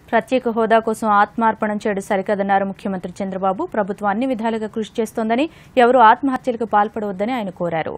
ప్రత్యేక హోదా కోసం ఆత్మార్పణం చేయడం సరికదన్నారు ముఖ్యమంత్రి చంద్రబాబు ప్రభుత్వం అన్ని విధాలుగా కృషి చేస్తోందని ఎవరూ ఆత్మహత్యలకు పాల్పడవద్దని ఆయన కోరారు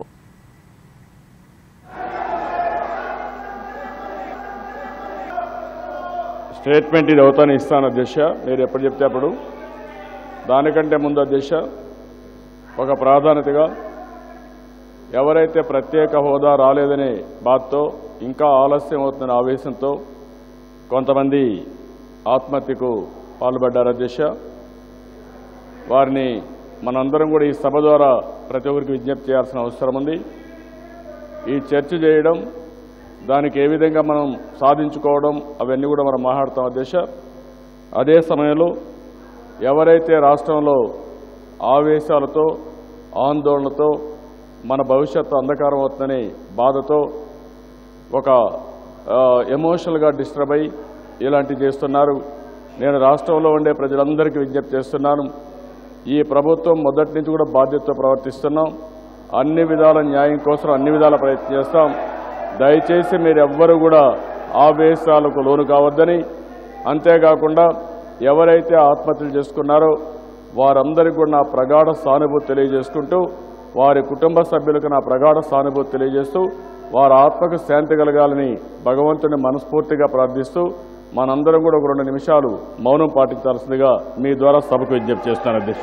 స్టేట్మెంట్ ఇది అవుతాను ఇస్తాను అధ్యక్ష మీరు ఎప్పుడు చెప్తే అప్పుడు దానికంటే ముందు అధ్యక్ష ఒక ప్రాధాన్యతగా ఎవరైతే ప్రత్యేక హోదా రాలేదనే బాధతో ఇంకా ఆలస్యం అవుతున్న ఆవేశంతో కొంతమంది ఆత్మహత్యకు పాల్పడ్డారు అధ్యక్ష వారిని మనందరం కూడా ఈ సభ ద్వారా ప్రతి ఒక్కరికి విజ్ఞప్తి చేయాల్సిన అవసరం ఉంది ఈ చర్చ చేయడం దానికి ఏ విధంగా మనం సాధించుకోవడం అవన్నీ కూడా మనం మాట్లాడతాం అధ్యక్ష అదే సమయంలో ఎవరైతే రాష్ట్రంలో ఆవేశాలతో ఆందోళనతో మన భవిష్యత్తు అంధకారం అవుతుందని బాధతో ఒక ఎమోషనల్గా డిస్టర్బ్ అయ్యి ఇలాంటివి చేస్తున్నారు నేను రాష్ట్రంలో ఉండే ప్రజలందరికీ విజ్ఞప్తి చేస్తున్నాను ఈ ప్రభుత్వం మొదటి నుంచి కూడా బాధ్యతతో ప్రవర్తిస్తున్నాం అన్ని విధాల న్యాయం కోసం అన్ని విధాల ప్రయత్నం చేస్తాం దయచేసి మీరు ఎవ్వరు కూడా ఆవేశాలకు లోను కావద్దని అంతేకాకుండా ఎవరైతే ఆత్మహత్యలు చేసుకున్నారో వారందరికీ కూడా నా ప్రగాఢ సానుభూతి తెలియజేసుకుంటూ వారి కుటుంబ సభ్యులకు నా ప్రగాఢ సానుభూతి తెలియజేస్తూ వారి ఆత్మకు శాంతి కలగాలని భగవంతుని మనస్ఫూర్తిగా ప్రార్థిస్తూ మనందరం కూడా ఒక రెండు నిమిషాలు మౌనం పాటించాల్సిందిగా మీ ద్వారా సభకు విజ్ఞప్తి చేస్తున్నాను అధ్యక్ష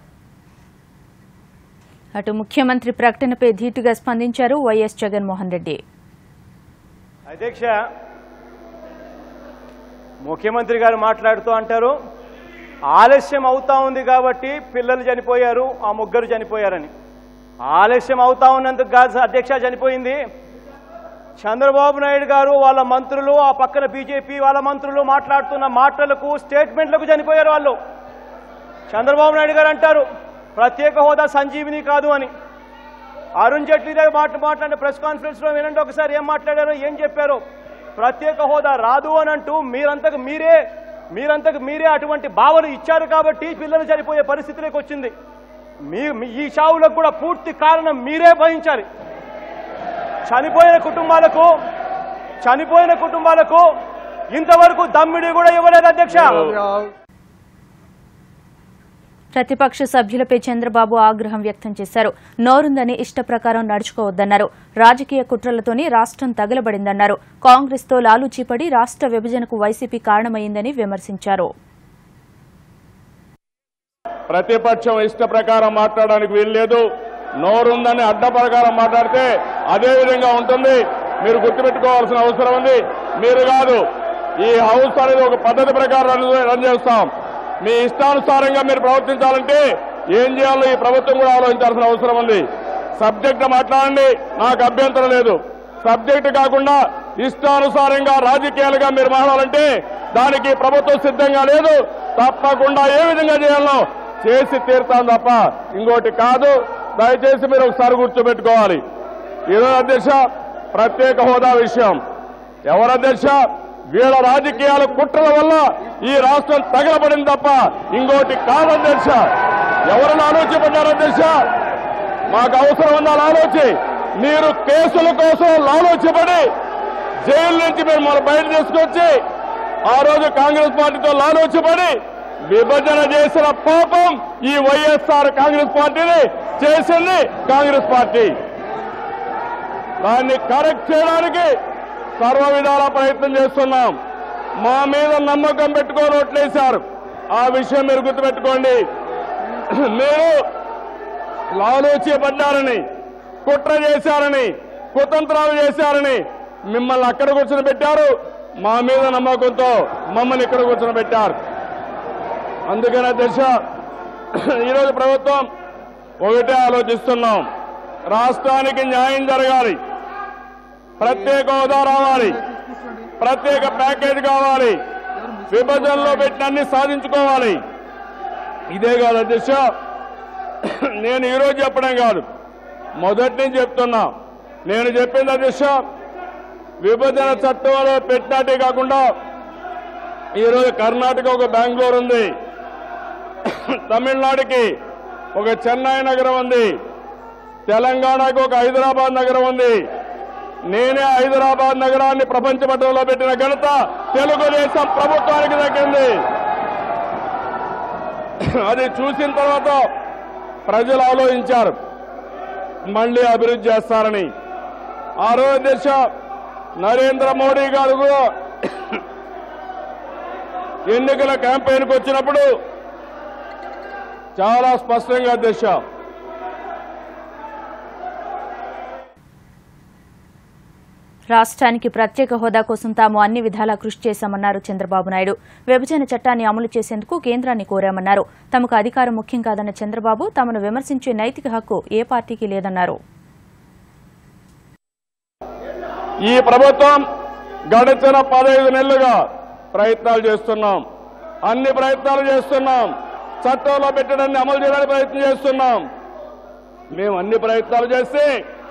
అటు ముఖ్యమంత్రి ప్రకటనపై ధీటుగా స్పందించారు వైఎస్ జగన్మోహన్ రెడ్డి అధ్యక్ష ముఖ్యమంత్రి గారు మాట్లాడుతూ అంటారు ఆలస్యం అవుతా ఉంది కాబట్టి పిల్లలు చనిపోయారు ఆ ముగ్గురు చనిపోయారని ఆలస్యం అవుతా ఉన్నందుకు కాదు అధ్యక్ష చనిపోయింది చంద్రబాబు నాయుడు గారు వాళ్ళ మంత్రులు ఆ పక్కన బీజేపీ వాళ్ళ మంత్రులు మాట్లాడుతున్న మాటలకు స్టేట్మెంట్లకు చనిపోయారు వాళ్ళు చంద్రబాబు నాయుడు గారు అంటారు ప్రత్యేక హోదా సంజీవిని కాదు అని అరుణ్ జైట్లీ దగ్గర మాట మాట్లాడిన ప్రెస్ కాన్ఫరెన్స్ లో వినండి ఒకసారి ఏం మాట్లాడారో ఏం చెప్పారో ప్రత్యేక హోదా రాదు అని అంటూ మీరంతకు మీరే మీరంతకు మీరే అటువంటి భావన ఇచ్చారు కాబట్టి పిల్లలు చనిపోయే పరిస్థితిలోకి వచ్చింది మీ మీ- ఈ చావులకు కూడా పూర్తి కారణం మీరే వహించాలి చనిపోయిన కుటుంబాలకు చనిపోయిన కుటుంబాలకు ఇంతవరకు దమ్మిడి కూడా ఇవ్వలేదు అధ్యక్ష ప్రతిపక్ష సభ్యులపై చంద్రబాబు ఆగ్రహం వ్యక్తం చేశారు నోరుందని ఇష్ట ప్రకారం నడుచుకోవద్దన్నారు రాజకీయ కుట్రలతోనే రాష్ట్రం తగలబడిందన్నారు కాంగ్రెస్తో లాలూచీపడి రాష్ట్ర విభజనకు వైసీపీ కారణమైందని విమర్శించారు ప్రతిపక్షం ఇష్ట ప్రకారం మాట్లాడడానికి వీల్లేదు నోరుందని అడ్డ ప్రకారం మాట్లాడితే అదే విధంగా ఉంటుంది మీరు గుర్తుపెట్టుకోవాల్సిన అవసరం ఉంది మీరు కాదు ఈ హౌస్ అనేది ఒక పద్ధతి ప్రకారం రన్- రన్ చేస్తాం మీ ఇష్టానుసారంగా మీరు ప్రవర్తించాలంటే ఏం చేయాలో ఈ ప్రభుత్వం కూడా ఆలోచించాల్సిన అవసరం ఉంది సబ్జెక్ట్ మాట్లాడండి నాకు అభ్యంతరం లేదు సబ్జెక్ట్ కాకుండా ఇష్టానుసారంగా రాజకీయాలుగా మీరు మాట్లాడాలంటే దానికి ప్రభుత్వం సిద్ధంగా లేదు తప్పకుండా ఏ విధంగా చేయాలో చేసి తీరుతాం తప్ప ఇంకోటి కాదు దయచేసి మీరు ఒకసారి గుర్తుపెట్టుకోవాలి ఈరోజు అధ్యక్ష ప్రత్యేక హోదా విషయం ఎవరు అధ్యక్ష వీళ్ళ రాజకీయాల కుట్రల వల్ల ఈ రాష్ట్రం తగలబడింది తప్ప ఇంకోటి కాదు అధ్యక్ష ఎవరిని ఆలోచించారు అధ్యక్ష మాకు అవసరం ఉందా లాలోచి మీరు కేసుల కోసం లాలోచిపడి జైలు నుంచి మీరు మన బయట తీసుకొచ్చి ఆ రోజు కాంగ్రెస్ పార్టీతో లాలోచిపడి విభజన చేసిన పాపం ఈ వైఎస్ఆర్ కాంగ్రెస్ పార్టీని చేసింది కాంగ్రెస్ పార్టీ దాన్ని కరెక్ట్ చేయడానికి సర్వ విధాల ప్రయత్నం చేస్తున్నాం మా మీద నమ్మకం పెట్టుకొని ఓట్లేశారు ఆ విషయం మీరు గుర్తుపెట్టుకోండి మీరు లాలోచీపడ్డారని కుట్ర చేశారని కుతంత్రాలు చేశారని మిమ్మల్ని అక్కడ కూర్చొని పెట్టారు మా మీద నమ్మకంతో మమ్మల్ని ఇక్కడ కూర్చొని పెట్టారు అందుకని అధ్యక్ష ఈరోజు ప్రభుత్వం ఒకటే ఆలోచిస్తున్నాం రాష్ట్రానికి న్యాయం జరగాలి ప్రత్యేక హోదా రావాలి ప్రత్యేక ప్యాకేజ్ కావాలి విభజనలో పెట్టిన అన్ని సాధించుకోవాలి ఇదే కాదు అధ్యక్ష నేను ఈరోజు చెప్పడం కాదు మొదటి నుంచి చెప్తున్నా నేను చెప్పింది అధ్యక్ష విభజన చట్టంలో పెట్టినట్టే కాకుండా ఈరోజు కర్ణాటక ఒక బెంగళూరు ఉంది తమిళనాడుకి ఒక చెన్నై నగరం ఉంది తెలంగాణకు ఒక హైదరాబాద్ నగరం ఉంది నేనే హైదరాబాద్ నగరాన్ని ప్రపంచ పటంలో పెట్టిన ఘనత తెలుగుదేశం ప్రభుత్వానికి దక్కింది అది చూసిన తర్వాత ప్రజలు ఆలోచించారు మళ్ళీ అభివృద్ధి చేస్తారని ఆ రోజు దిశ నరేంద్ర మోడీ గారు కూడా ఎన్నికల క్యాంపెయిన్కి వచ్చినప్పుడు చాలా స్పష్టంగా దిశ రాష్ట్రానికి ప్రత్యేక హోదా కోసం తాము అన్ని విధాలా కృషి చేశామన్నారు చంద్రబాబు నాయుడు విభజన చట్టాన్ని అమలు చేసేందుకు కేంద్రాన్ని కోరామన్నారు తమకు అధికారం ముఖ్యం కాదన్న చంద్రబాబు తమను విమర్శించే నైతిక హక్కు ఏ పార్టీకి లేదన్నారు ఈ ప్రభుత్వం గడిచిన పదహైదు నెలలుగా ప్రయత్నాలు చేస్తున్నాం అన్ని ప్రయత్నాలు చేస్తున్నాం చట్టంలో పెట్టడాన్ని అమలు చేయడానికి ప్రయత్నం చేస్తున్నాం మేము అన్ని ప్రయత్నాలు చేస్తే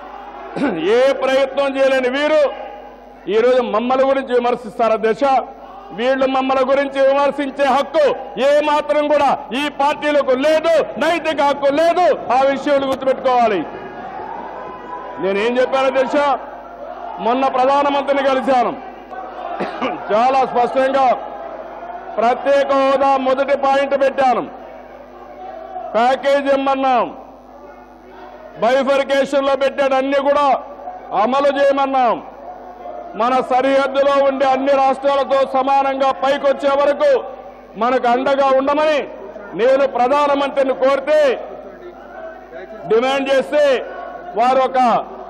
ఏ ప్రయత్నం చేయలేని వీరు ఈరోజు మమ్మల్ని గురించి విమర్శిస్తారు దశ వీళ్ళు మమ్మల్ని గురించి విమర్శించే హక్కు ఏ మాత్రం కూడా ఈ పార్టీలకు లేదు నైతిక హక్కు లేదు ఆ విషయాలు గుర్తుపెట్టుకోవాలి నేనేం చెప్పాను దశ మొన్న ప్రధానమంత్రిని కలిశాను చాలా స్పష్టంగా ప్రత్యేక హోదా మొదటి పాయింట్ పెట్టాను ప్యాకేజ్ ఇమ్మన్నాం బైఫర్కేషన్ లో పెట్టాడు అన్ని కూడా అమలు చేయమన్నాం మన సరిహద్దులో ఉండే అన్ని రాష్ట్రాలతో సమానంగా పైకొచ్చే వరకు మనకు అండగా ఉండమని నేను ప్రధానమంత్రిని కోరితే డిమాండ్ చేస్తే వారు ఒక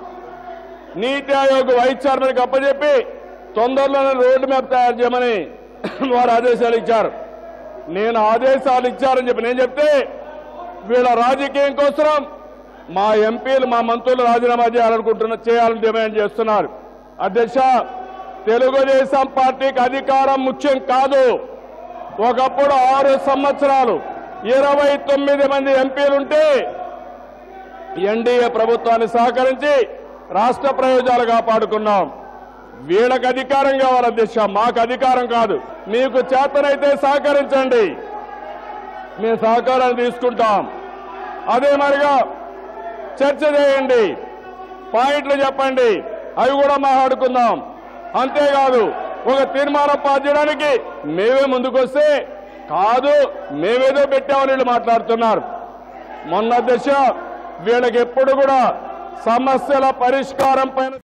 నీతి ఆయోగ్ వైస్ చైర్మన్కి అప్పచెప్పి తొందరలోనే రోడ్డు మ్యాప్ తయారు చేయమని వారు ఆదేశాలు ఇచ్చారు నేను ఆదేశాలు ఇచ్చారని చెప్పి నేను చెప్తే వీళ్ళ రాజకీయం కోసం మా ఎంపీలు మా మంత్రులు రాజీనామా చేయాలనుకుంటున్న చేయాలని డిమాండ్ చేస్తున్నారు అధ్యక్ష తెలుగుదేశం పార్టీకి అధికారం ముఖ్యం కాదు ఒకప్పుడు ఆరు సంవత్సరాలు ఇరవై తొమ్మిది మంది ఎంపీలుంటే ఎన్డీఏ ప్రభుత్వాన్ని సహకరించి రాష్ట్ర ప్రయోజనాలు కాపాడుకున్నాం వీళ్ళకి అధికారం కావాలి అధ్యక్ష మాకు అధికారం కాదు మీకు చేతనైతే సహకరించండి మేము సహకారాన్ని తీసుకుంటాం అదే మరిగా చర్చ చేయండి పాయింట్లు చెప్పండి అవి కూడా మాట్లాడుకుందాం అంతేకాదు ఒక తీర్మానం పాస్ చేయడానికి మేమే ముందుకొస్తే కాదు మేమేదో పెట్టామని వీళ్ళు మాట్లాడుతున్నారు మొన్న దశ వీళ్ళకి ఎప్పుడు కూడా సమస్యల పరిష్కారం పైన